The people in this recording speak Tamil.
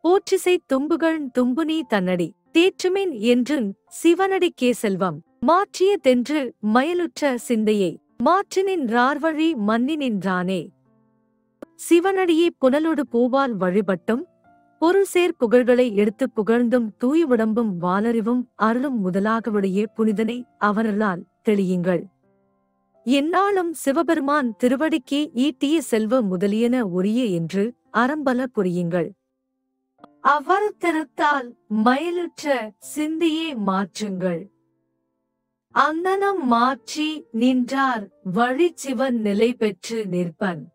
போற்றிசை தும்புகள் தும்புனி தன்னடி தேற்றுமின் என்றும் சிவனடிக்கே செல்வம் மாற்றிய தென்று மயலுற்ற சிந்தையை மாற்றினின் ரார்வழி மன்னினின்றானே சிவனடியே புனலொடு பூவால் வழிபட்டும் பொருள் சேர் புகழ்களை எடுத்துப் புகழ்ந்தும் தூய உடம்பும் வாலறிவும் அருளும் முதலாகவுடைய புனிதனை அவரலால் தெளியுங்கள் எந்நாளும் சிவபெருமான் திருவடிக்கே ஈட்டிய செல்வ முதலியன உரிய என்று அறம்பல புரியுங்கள் அவர் திருத்தால் மயலுற்ற சிந்தியே மாற்றுங்கள் அந்தனம் மாற்றி நின்றார் வழிச்சிவன் நிலை பெற்று நிற்பன்